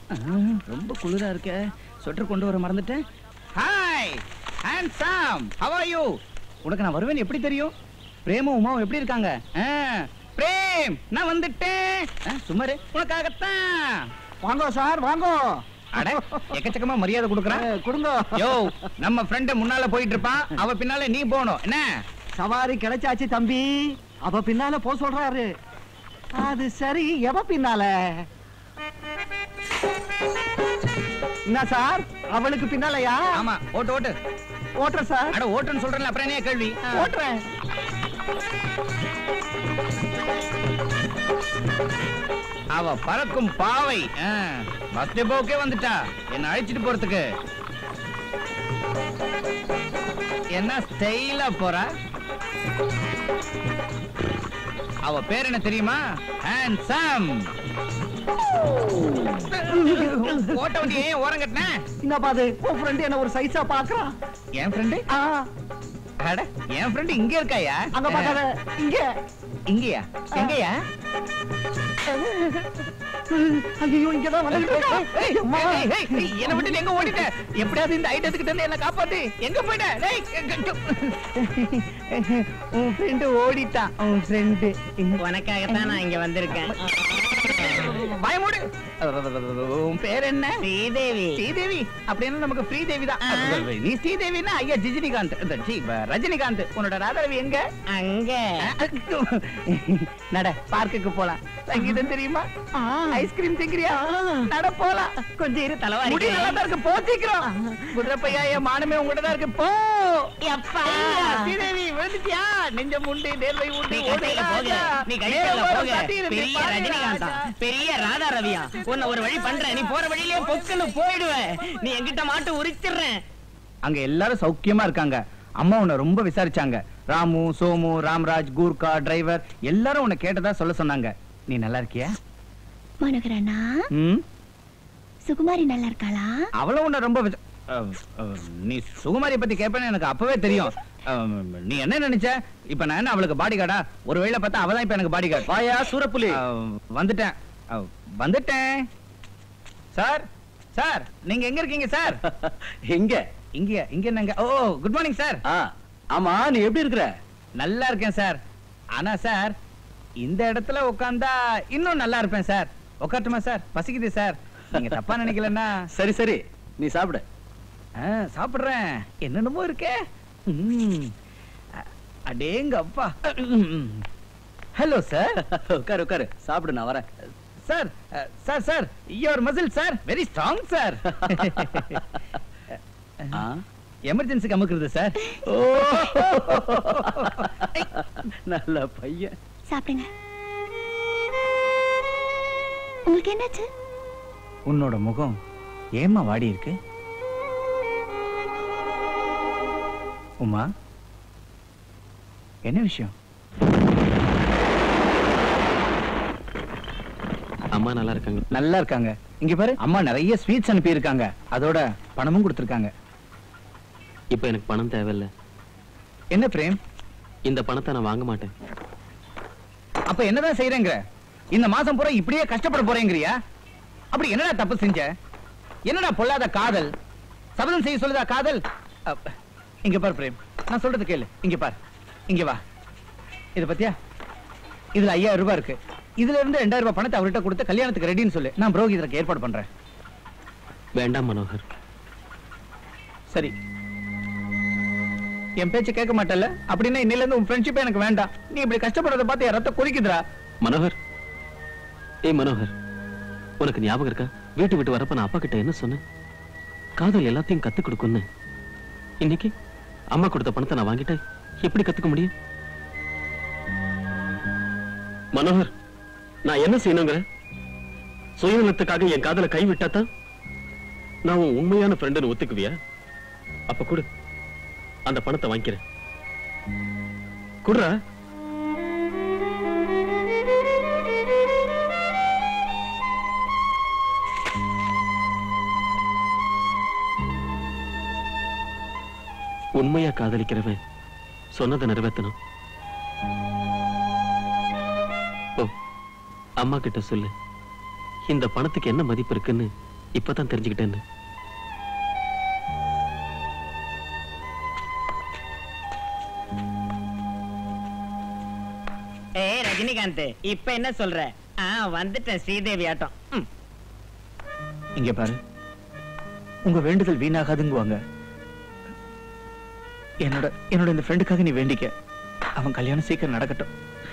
ரொம்ப குளிரா இருக்க ஸ்வெட்டர் கொண்டு வர மறந்துட்டேன் hi handsome how are you உனக்கு நான் வருவேன் எப்படி தெரியும் பிரேமும் உமாவும் எப்படி இருக்காங்க ஆ, பிரேம் நான் வந்துட்டேன் ஆ, சுமாரு உனக்காகத்தான் வாங்கோ சார் வாங்கோ அட எக்கச்சக்கமா மரியாதை கொடுக்குறேன் ஏ, கொடுங்க யோ நம்ம ஃப்ரெண்ட் முன்னால போயிட்டு இருப்பான் அவ பின்னால நீ போகணும் என்ன சவாரி கிடைச்சாச்சு தம்பி அவ பின்னால போ சொல்றாரு அது சரி எவ பின்னால என்ன சார் அவளுக்கு பின்னாலயா ஆமா ஓட்டு ஓட்டு ஓட்டுற சார் அட ஓட்டுன்னு சொல்றேன்ல அப்புறம் என்ன கேள்வி ஆ. ஓட்டுறேன் அவ பறக்கும் பாவை பஸ் டெப்போக்கே வந்துட்டா என்ன அழைச்சிட்டு போறதுக்கு என்ன ஸ்டைலா போறா அவ பேர் என்ன தெரியுமா ஹேண்ட்ஸம் ஓட்ட வண்டி ஏன் ஓரம் கட்டின என்னப்பா அது உன் ஃப்ரெண்ட் என்ன ஒரு சைஸா பாக்குறான் என் ஃப்ரெண்டு ஆ, அட என் ஃப்ரெண்டு இங்க இருக்காயா அங்க பாக்காத இங்க இங்கயா எங்கயா ஐயோ இங்கதான் வந்துட்டு இருக்கா. ஏய், அம்மா. ஏய், ஏய், ஏய், என்னை விட்டு நீ எங்க ஓடிட்ட எப்படியாவது இந்த ஐட்டத்துக்கிட்ட இருந்து என்ன காப்பாத்து எங்க போயிட்ட டேய், உன் ஃப்ரெண்டு ஓடிட்டான் உன் ஃப்ரெண்டு உனக்காகத்தான் நான் இங்க வந்திருக்கேன் பயமூடு உன் பேர் என்ன ஸ்ரீதேவி ஸ்ரீதேவி அப்படின்னா நமக்கு ஸ்ரீதேவி தான் நீ ஸ்ரீதேவின்னா ஐயா ஜிஜினிகாந்த் இந்த, சீ, ப- ரஜினிகாந்த் உன்னோட ராதாரவி எங்க அங்க நட பார்க்குக்கு போலாம் சங்கீதம் தெரியுமா ஐஸ்கிரீம் திங்கிறியா நட போலாம் கொஞ்சம் இரு தலைவாரி முடி நல்லா தான் இருக்கு போ சீக்கிரம் குதிரை பையா என் மானமே உங்ககிட்ட தான் இருக்கு போ எப்பா ஐயா, ஸ்ரீதேவி விழுந்துட்டியா நெஞ்ச முண்டு நேர்வை உண்டு நீ கையில போக நீ கையில போக பெரிய ரஜினிகாந்தா பெரிய ராதா ரவியா உன்னை ஒரு வழி பண்றேன் நீ போற வழியிலே பொக்குன்னு போயிடுவ நீ என்கிட்ட மாட்டு உரிச்சிடுறேன் அங்க எல்லாரும் சௌக்கியமா இருக்காங்க அம்மா உன்னை ரொம்ப விசாரிச்சாங்க ராமு சோமு ராம்ராஜ் கூர்கா டிரைவர் எல்லாரும் உன்னை கேட்டதா சொல்ல சொன்னாங்க நீ நல்லா இருக்கியா மனோகரண்ணா ம் சுகுமாரி நல்லா இருக்காளா அவளும் உன்னை ரொம்ப விச- அஹ், அஹ், நீ சுகுமாரியை பத்தி கேட்பேன்னு எனக்கு அப்பவே தெரியும் அஹ், நீ என்ன நினைச்ச இப்ப நான் என்ன அவளுக்கு பாடி கார்டா ஒரு வேளை பார்த்தா அவதான் இப்ப எனக்கு பாடி கார்டு வாயா சூரப்புலி வந்துட்டேன் அஹ், வந்துட்டேன் சார் சார் நீங்க எங்க இருக்கீங்க சார் எங்க இங்க இங்க என்னங்க ஓ குட் மார்னிங் சார் ஆ, ஆமா நீ எப்படி இருக்கிற நல்லா இருக்கேன் சார் ஆனா சார் இந்த இடத்துல உட்கார்ந்தா இன்னும் நல்லா இருப்பேன் சார் உட்காரட்டுமா சார் பசிக்குது சார் நீங்க தப்பா நினைக்கலன்னா சரி சரி நீ சாப்பிடு ஆ, சாப்பிடுறேன் என்னென்னமோ இருக்கே ம். அ- அடேங்க அப்பா ஹலோ சார் உட்காரு உட்காரு சாப்பிடு நான் வரேன் சார் அ, sir sir your muscle sir very strong sir ஆ? எமர்ஜென்சிக்கு அமுக்குறது சார் ஓ நல்ல பையன் சாப்பிடுங்க உங்களுக்கு என்னாச்சு உன்னோட முகம் ஏமா வாடி இருக்கு உமா என்ன விஷயம் அம்மா நல்லா இருக்காங்க நல்லா இருக்காங்க இங்க பாரு அம்மா நிறைய ஸ்வீட்ஸ் அனுப்பி இருக்காங்க அதோட பணமும் கொடுத்திருக்காங்க இப்ப எனக்கு பணம் தேவையில்ல என்ன பிரேம் இந்த பணத்தை நான் வாங்க மாட்டேன் அப்ப என்னதான் செய்யறேங்கிற இந்த மாசம் பூரா இப்படியே கஷ்டப்பட போறேங்கிறியா அப்படி என்னடா தப்பு செஞ்ச என்னடா பொல்லாத காதல் சபதம் செய்ய சொல்லுதா காதல் அப்ப, இங்க பார் பிரேம் நான் சொல்றது கேளு இங்க பார் இங்க வா இது பத்தியா இதுல ஐயாயிரம் ரூபாய் இருக்கு இதுல இருந்து ரெண்டாயிரம் ரூபாய் பணத்தை அவர்கிட்ட கொடுத்து கல்யாணத்துக்கு ரெடின்னு சொல்லு நான் புரோகிதருக்கு ஏற்பாடு பண்றேன் வேண்டாம் மனோகர் சரி என் பேச்சு கேட்க மாட்டல அப்படின்னா இன்னையில இருந்து உன் ஃப்ரெண்ட்ஷிப் எனக்கு வேண்டாம் நீ இப்படி கஷ்டப்படுறத பார்த்து என் ரத்தம் கொதிக்குதுடா மனோகர் ஏய் மனோகர் உனக்கு ஞாபகம் இருக்கா வீட்டு விட்டு வரப்ப நான் அப்பா கிட்ட என்ன சொன்னேன் காதல் எல்லாத்தையும் கத்து கொடுக்குன்னு இன்னைக்கு அம்மா கொடுத்த பணத்தை நான் வாங்கிட்டேன் எப்படி கத்துக்க முடியும் மனோகர் நான் என்ன செய்யணுங்கிற சுயநலத்துக்காக என் காதலை கைவிட்டாதான் நான் உன் உண்மையான ஃப்ரெண்டுன்னு ஒத்துக்குவியா அப்ப கொடு அந்த பணத்தை வாங்கிக்கிறேன் குடுறா உண்மையா காதலிக்கிறவன் சொன்னதை நிறைவேற்றணும் ஓ அம்மா கிட்ட சொல்லு இந்த பணத்துக்கு என்ன மதிப்பு இருக்குன்னு இப்பதான் தெரிஞ்சுக்கிட்டேன்னு ஏய் ரஜினிகாந்த் இப்ப என்ன சொல்ற ஆ வந்துட்டேன் ஸ்ரீதேவி ஆட்டம் ம். இங்க பாரு உங்க வேண்டுதல் வீணாகாதுங்குவாங்க என்னோட என்னோட இந்த ஃப்ரெண்டுக்காக நீ வேண்டிக்க அவன் கல்யாணம் சீக்கிரம் நடக்கட்டும்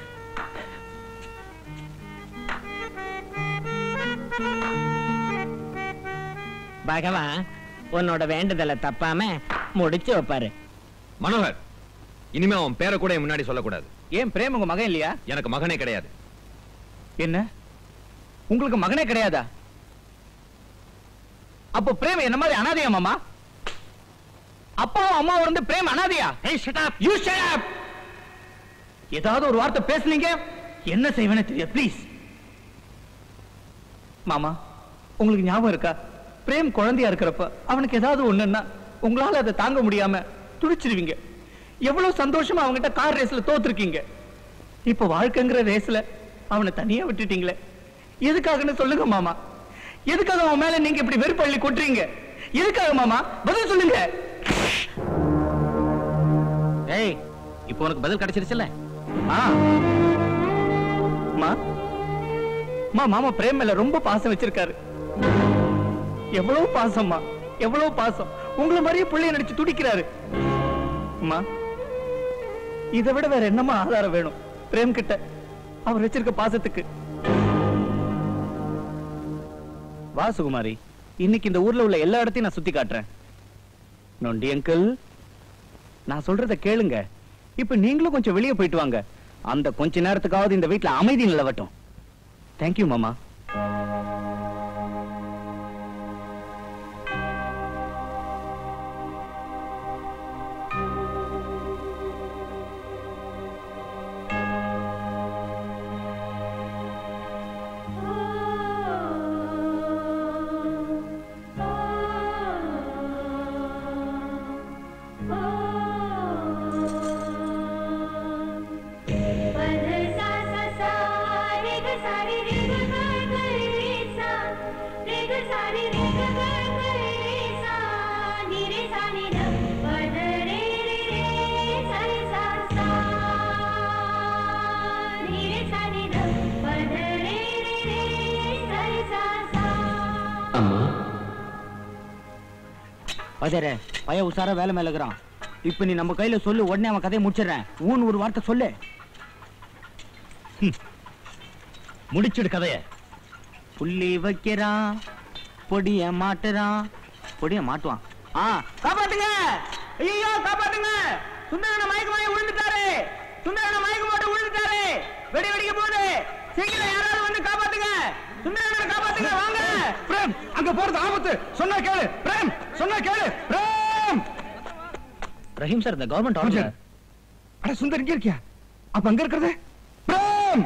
பகவான் உன்னோட வேண்டுதலை தப்பாம முடிச்சு வைப்பாரு மனோகர் இனிமே அவன் பேரை கூட என் முன்னாடி சொல்லக்கூடாது ஏன் பிரேம் உங்க மகன் இல்லையா எனக்கு மகனே கிடையாது என்ன உங்களுக்கு மகனே கிடையாதா அப்போ பிரேம் என்ன மாதிரி அனாதையா மாமா அப்பாவும் அம்மாவும் இருந்து பிரேம் அனாதையா Hey, shut up. You shut up ஏதாவது ஒரு வார்த்தை பேசுனீங்க என்ன செய்வேனே தெரியாது ப்ளீஸ் மாமா உங்களுக்கு ஞாபகம் இருக்கா பிரேம் குழந்தையா இருக்கிறப்ப அவனுக்கு ஏதாவது ஒண்ணுன்னா உங்களால அதை தாங்க முடியாம துடிச்சிருவீங்க எவ்வளவு சந்தோஷமா அவங்ககிட்ட கார் ரேஸ்ல தோத்துருக்கீங்க இப்ப வாழ்க்கைங்கிற ரேஸ்ல அவனை தனியா விட்டுட்டீங்களே எதுக்காகன்னு சொல்லுங்க மாமா எதுக்காக அவன் மேல நீங்க இப்படி வெறுப்பள்ளி கொட்டுறீங்க எதுக்காக மாமா பதில் சொல்லுங்க ஏய் இப்போ உனக்கு பதில் கிடைச்சிருச்சுல்ல ஆ. மா மா மாமா பிரேம் மேல ரொம்ப பாசம் வச்சிருக்காரு எவ்வளவு பாசம்மா எவ்வளவு பாசம் உங்களை மாதிரியே பிள்ளைய நடிச்சு துடிக்கிறாரு அம்மா இதை விட வேற என்னமா ஆதாரம் வேணும் பிரேம் கிட்ட அவர் வச்சிருக்க பாசத்துக்கு வா சுகுமாரி இன்னைக்கு இந்த ஊர்ல உள்ள எல்லா இடத்தையும் நான் சுத்தி காட்டுறேன் நொண்டி அங்கிள் நான் சொல்றத கேளுங்க இப்ப நீங்களும் கொஞ்சம் வெளியே போயிட்டு வாங்க அந்த கொஞ்ச நேரத்துக்காவது இந்த வீட்ல அமைதி நிலவட்டும் தேங்க்யூ மாமா அம்மா பதற பய உசாரா வேலை மேல இருக்கிறான் இப்ப நீ நம்ம கையில சொல்லு உடனே அவன் கதையை முடிச்சிடுறேன் ஊன் ஒரு வார்த்தை சொல்லு முடிச்சிடு கதைய புள்ளி வைக்கிறான் பொடிய மாட்டுறான் பொடிய மாட்டுவான் ஆ காப்பாத்துங்க ஐயோ காப்பாத்துங்க சுந்தரன மயக்க மயக்க விழுந்துட்டாரு சுந்தரன மயக்க போட்டு விழுந்துட்டாரு வெடி வெடிக்க போகுது சீக்கிரம் யாராவது வந்து காப்பாத்துங்க சுந்தரன காப்பாத்துங்க வாங்க பிரேம் அங்க போறது ஆபத்து சொன்னா கேளு பிரேம் சொன்னா கேளு பிரேம் ரஹீம் சார் இந்த கவர்மெண்ட் ஆர்டர் அட சுந்தர் இங்க இருக்கியா அப்ப அங்க இருக்கிறது பிரேம்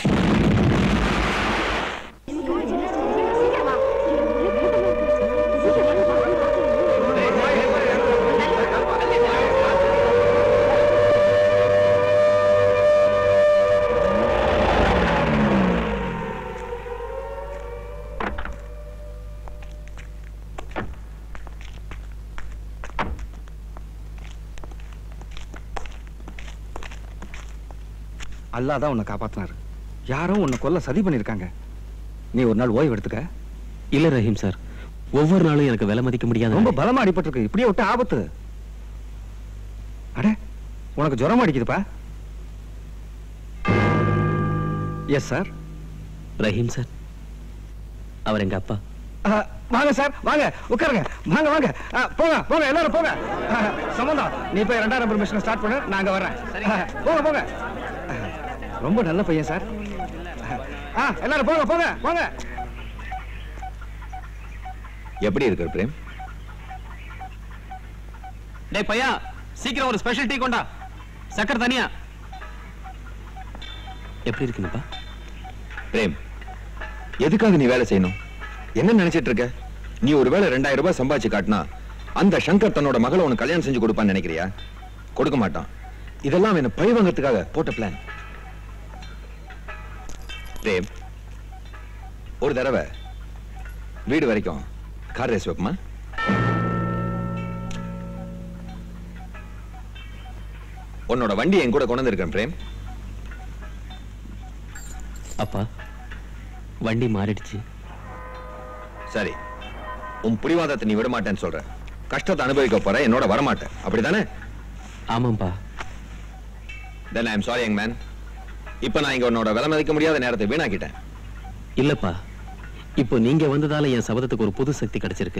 அல்லாஹ் தான் உன்னை காப்பாத்தினாரு யாரோ உன்னை கொல்ல சதி பண்ணிருக்காங்க நீ ஒரு நாள் ஓய்வு எடுத்துக்க இல்ல ரஹீம் சார் ஒவ்வொரு நாளும் எனக்கு விலை மதிக்க முடியாது ரொம்ப பலமா அடிபட்டிருக்கு இப்படியே விட்டு ஆபத்து அட உனக்கு ஜுரம் அடிக்குதுப்பா எஸ் சார் ரஹீம் சார் அவர் எங்க அப்பா வாங்க சார் வாங்க உட்காருங்க வாங்க வாங்க ஆ, போங்க போங்க எல்லாரும் போங்க ஆ, சம்பந்தம் நீ போய் ரெண்டாம் நம்பர் மிஷினை ஸ்டார்ட் பண்ணு நாங்க வர்றேன் ஆ, போங்க போங்க ஆ, ரொம்ப நல்ல பையன் சார் ஆ எல்லாரும் போங்க போங்க போங்க எப்படி இருக்கு பிரேம் டேய் பையா சீக்கிரம் ஒரு ஸ்பெஷல் டீ கொண்டா சக்கரை தனியா எப்படி இருக்குங்கப்பா பிரேம் எதுக்காக நீ வேலை செய்யணும் என்ன நினைச்சிட்டு இருக்க நீ ஒருவேளை ரெண்டாயிரம் ரூபாய் சம்பாதிச்சு காட்டினா அந்த சங்கர் தன்னோட மகளை உனக்கு கல்யாணம் செஞ்சு கொடுப்பான்னு நினைக்கிறியா கொடுக்க மாட்டான் இதெல்லாம் என்ன பழி வாங்கறதுக்காக போட்ட பிளான் பிரேம் ஒரு தடவை வீடு வரைக்கும் கார் ரேஸ் வைப்பமா உன்னோட வண்டி என் கூட கொண்டு வந்திருக்கேன் பிரேம் அப்பா வண்டி மாறிடுச்சு சரி உன் பிடிவாதத்தை நீ விட மாட்டேன்னு சொல்ற கஷ்டத்தை அனுபவிக்க போற என்னோட வரமாட்டேன் அப்படிதானே ஆமாம்பா then I am sorry young man இப்போ நான் இங்க உன்னோட விலை மதிக்க முடியாத நேரத்தை வீணாக்கிட்டேன் இல்லப்பா இப்போ நீங்க வந்ததால என் சபதத்துக்கு ஒரு புது சக்தி கிடைச்சிருக்கு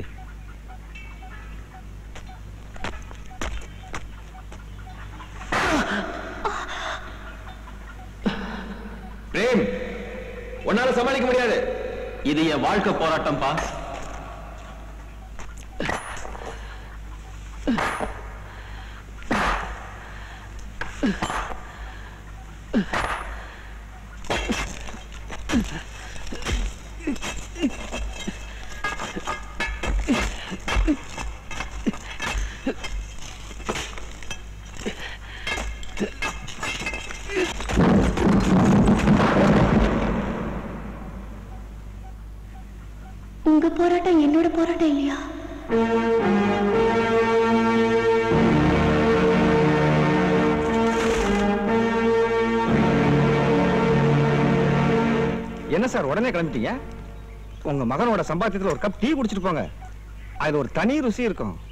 பிரேம் உன்னால சமாளிக்க முடியாது இது என் வாழ்க்கை போராட்டம்பா உங்க போராட்டம் என்னோட போராட்டம் இல்லையா என்ன சார் உடனே கிளம்பிட்டீங்க உங்க மகனோட சம்பாத்தியத்துல ஒரு கப் டீ குடிச்சிட்டு போங்க அதுல ஒரு தனி ருசி இருக்கும்